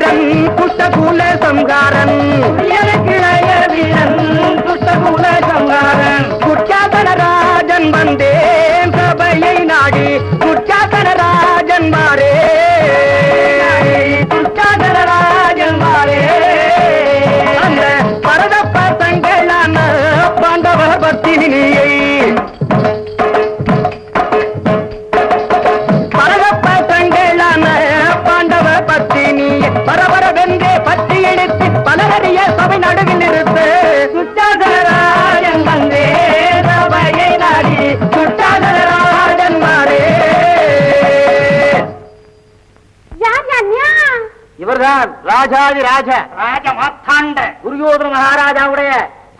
வீரன் குஷ்டகூல சம்ஹாரன் இளைய வீரன் குஷ்டகூல சங்காரன் குற்றாசன ராஜன் வந்தேன் சபையை நாடி குற்றாசன ராஜன் மாறே குஷ்டாதரராஜன் மாறே அந்த பரத பசங்களான பாண்டவர் பத்தினியை பரத பசங்களான பாண்டவர் பத்தினியை பரபரவென்றே பற்றி எடுத்து பலரடிய சபை நடுவில் நிறுத்து குஷ்டாதரராஜன் வந்தே சபையை நாடி குற்றாசனராஜன் மாறே யார் யான்யா இவர்தான் ராஜாதி ராஜ ராஜ மாத்தாண்ட துரியோதன மகாராஜாவுடைய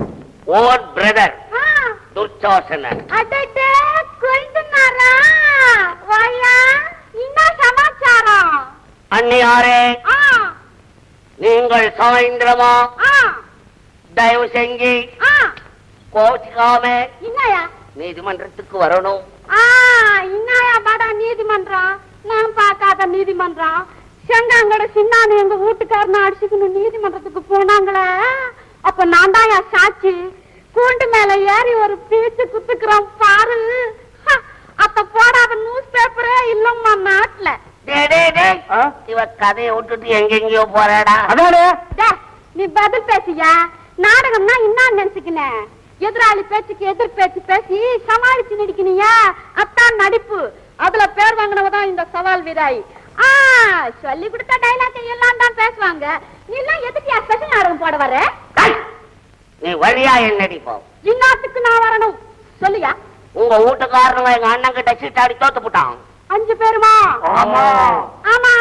ஓன் பிரதர் ஆ, துர்ச்சோசனன் அடடே கொழுந்துனாரா வாயா என்ன சமாச்சாரம் அன்னியாரே ஆ நீங்கள் சாயந்திரமா ஆ தயவு செஞ்சு ஆ கோச்சிக்காம என்னயா நீதிமன்றத்துக்கு வரணும் ஆ என்னயா படா நீதிமன்றம் நான் பார்க்காத நீதிமன்றம் செங்காங்கட சின்னானு எங்க வீட்டுக்காரனை அடிச்சுக்கணும் நீதிமன்றத்துக்கு போனாங்களே அப்ப நான் தான் சாட்சி கூண்டு மேல ஏறி ஒரு பீச்சு குத்துக்கிறோம் பாரு ஹ, அத்த போடாத நியூஸ் பேப்பரே இல்லம்மா நாட்டுல டேய், டேய், டேய். இவ கதையை விட்டுட்டு எங்கெங்கயோ போறாடா அதானே டே, நீ பதில் பேசியா நாடகம்னா என்ன நினைச்சுக்கினேன் எதிராளி பேச்சுக்கு எதிர் பேச்சு பேசி சமாளிச்சு நடிக்கணியா அத்தான் நடிப்பு அதுல பேர் வாங்கினவ தான் இந்த சவால் வீராய் ஆ சொல்லி கொடுத்த டைலாக் எல்லாம் தான் பேசுவாங்க நீ எல்லாம் எதுக்கு ஸ்பெஷல் நாடகம் போட வர டேய், நீ வழியா என்னடி போ இன்னாத்துக்கு நான் வரணும் சொல்லியா உங்க வீட்டுக்காரனுங்க எங்க அண்ணன் கிட்ட சீட்டாடி தோத்து போட்டான் அஞ்சு பேருமா ஆமா ஆமா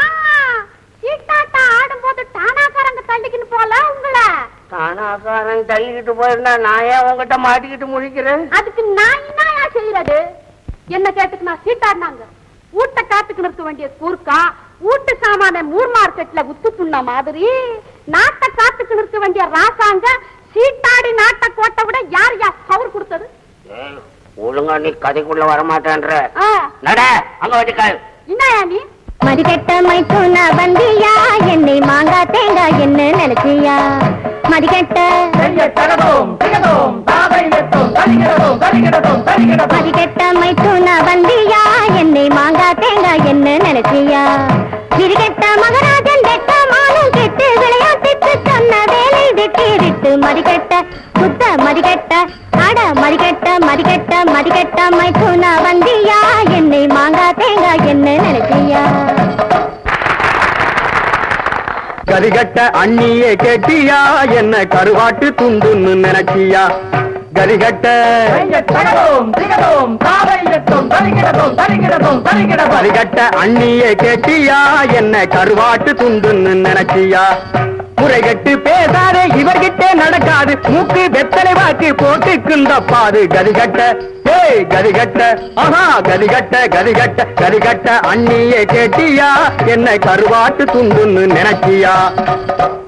சீட்டாட்டா ஆடும்போது டானாக்காரங்க தள்ளிக்கின்னு போல உங்களை தானாக்காரன் தள்ளிக்கிட்டு போயிருந்தா நான் ஏன் உங்ககிட்ட மாட்டிக்கிட்டு முழிக்கிறேன் அதுக்கு நான் என்னயா செய்யறது என்ன கேட்டுக்கு நான் சீட்டாடினாங்க ஊட்ட காத்துக்கு நிறுத்த வேண்டிய கூர்க்கா ஊட்டு சாமான மூர் மார்க்கெட்ல உத்து புண்ண மாதிரி நாட்டை காத்துக்கு நிறுத்த வேண்டிய ராசாங்க சீட்டாடி நாட்டை கோட்டை விட யார் யார் சவர் கொடுத்தது ஏய், ஒழுங்கா நீ கதைக்குள்ள வரமாட்டேன்ற ஆ, நட அங்க வச்சுக்கால் என்னயா நீ மதிக்கெட்ட மைத்துன வந்தியா என்னை மாங்கா தேங்காய் என்ன நினைச்சியா மதிக்கெட்ட தகதோம் திகதோம் தாதை எத்தோம் தலிகிடதோம் தலிகிடதோம் தலிகிடதோம் மதிக்கெட்ட மைத்துன வந்தியா என்னை மாங்கா தேங்காய் என்ன நினைச்சியா விரிகெட்ட மகராஜன் வெட்ட மானும் கெட்டு விளையாட்டுக்கு சொன்ன வேலை விட்டு விட்டு மதிக்கெட்ட சுத்த மதிக்கெட்ட அட மதிக்கெட்ட மதிக்கெட்ட மதிக்கெட்ட மைத்துன வந்தியா என்னை மாங்கா தேங்காய் என்ன நினைச்சியா கரிகட்ட அண்ணியே கேட்டியா என்ன கருவாட்டு துண்டுன்னு நினைச்சியா கரிகட்ட தகதோம் திகதோம் தாதை எத்தோம் தலிகிடதோம் தலிகிடதோம் தலிகிடதோம் கரிகட்ட அண்ணியே கேட்டியா என்ன கருவாட்டு துண்டுன்னு நினைச்சியா முறைகட்டு பேசாதே இவர்கிட்ட நடக்காது மூக்கு வெத்தலை வாக்கு போட்டுக்குந்த பாது கதிகட்ட ஏய் கதிகட்ட ஆஹா கதிகட்ட கதிகட்ட கதிகட்ட அண்ணியே கேட்டியா என்ன கருவாட்டு துண்டுன்னு நினைச்சியா